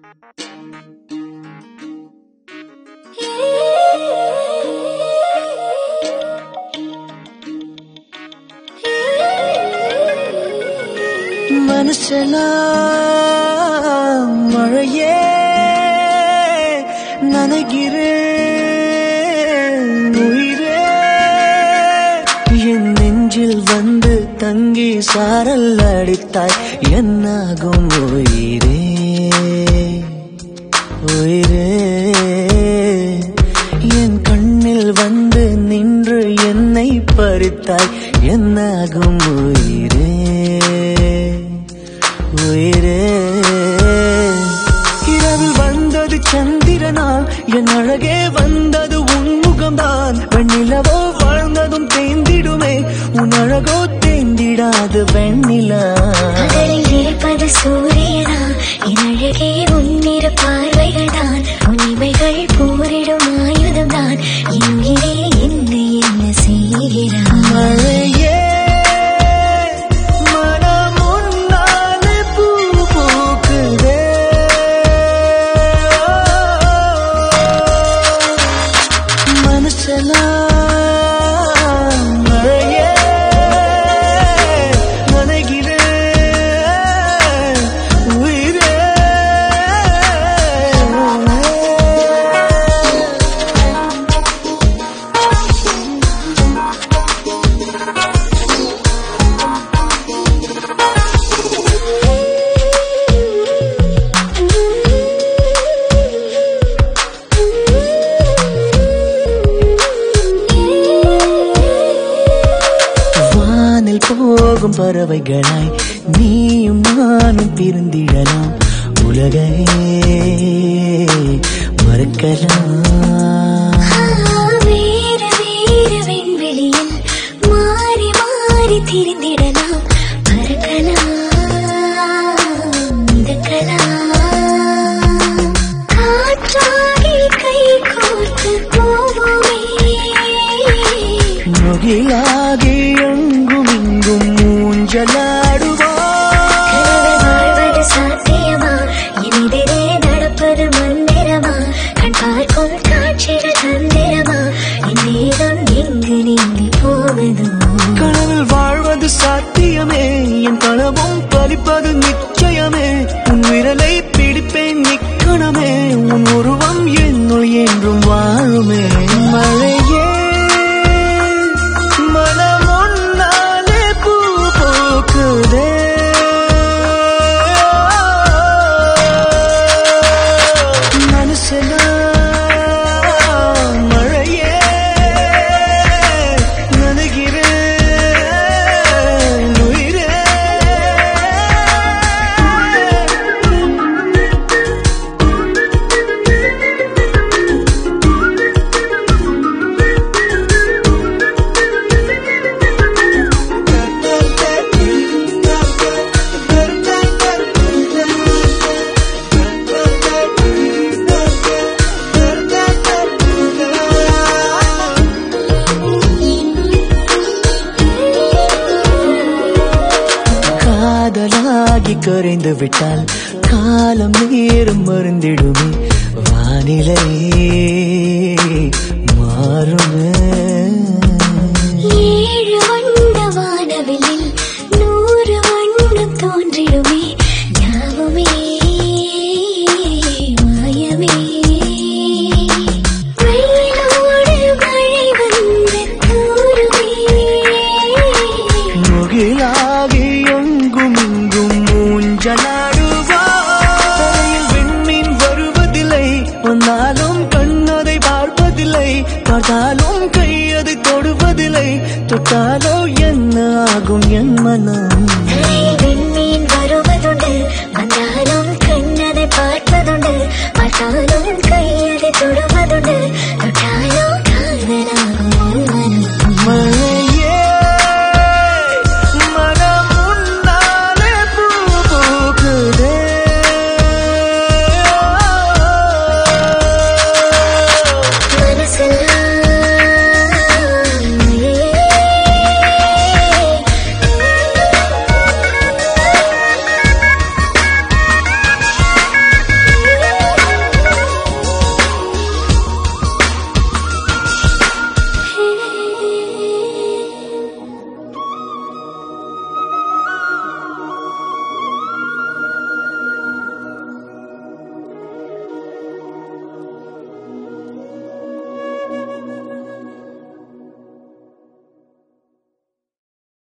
மனசெல்லாம் மழையே நனைகிறேன் உயிரே என் நெஞ்சில் வந்து தங்கி சாரல் அடித்தாய் என்னாகும் உயிரே உயிரே என் கண்ணில் வந்து நின்று என்னை பறித்தாய் என்னாகும் உயிரே உயிரே இரவில் வந்தது சந்திரனால் என் அழகே வந்தது உன் முகம்தான் வெண்ணிலவோ வாழ்ந்ததும் தேந்திடுமே உன் அழகோ தேந்திடாது வெண்ணிலா பகலில் இருப்பது சூரியனா என் அழகே உன்னிரு பார்வைகள் தான் உண்மைகள் போரிடும் ஆயுதம் தான் என் உயிரே என்ன என்ன செய்கிறான் மழையே மனம் உன்னாலே பூ பூக்குதே மனசெல்லாம் மழையே நனைகிறேன் உயிரே வானில் போகும் பறவைகளாய் நீயும் நானும் பிரிந்திடலாம் உலகையே மறக்கலாம் வேறு வேறு விண்வெளியில் மாறி மாறி திரிந்திடலாம் பறக்கலாம் மிதக்கலாம் காற்றாகி கை கோர்த்து போவோமே முகிலாகி எங்கும் இங்கும் ஊஞ்சலாடுவா கனவு வாழ்வது சாத்தியமா எதிரே நடப்பது மந்திரமா கண் பார்க்கும் காட்சிகள் தந்திரமா என் வேகம் எங்கு நீங்கி போவதோ கனவில் வாழ்வது சாத்தியமே என் கனவும் பலிப்பது நிச்சயமே உன் விரலை பிடிப்பேன் நிக்கணமே உன் உருவம் என்னுள் என்றும் வாழுமே மழையே மனம் உன்னாலே பூ பூக்குதே மனசெல்லாம் மழையே நனைகிறேன் உயிரே காதலாகி கரைந்து விட்டால் காலம் நேரம் மருந்திடுமே வானிலை மாறுமே ஏழு வண்ண வானவில்லில் நூறு வண்ணம் தோன்றிடுமே யாவுமே மாயமே வெயிலோடு மழை வந்து தூருமே முகிலாகி எங்கும் இங்கும் மூஞ்சலாடுவா தலையில் விண்மீன் வருவதில்லை வந்தாலும் கண்ணதை பார்ப்பதில்லை பார்த்தாலும் கையதை தொடுவதில்லை தொட்டாலோ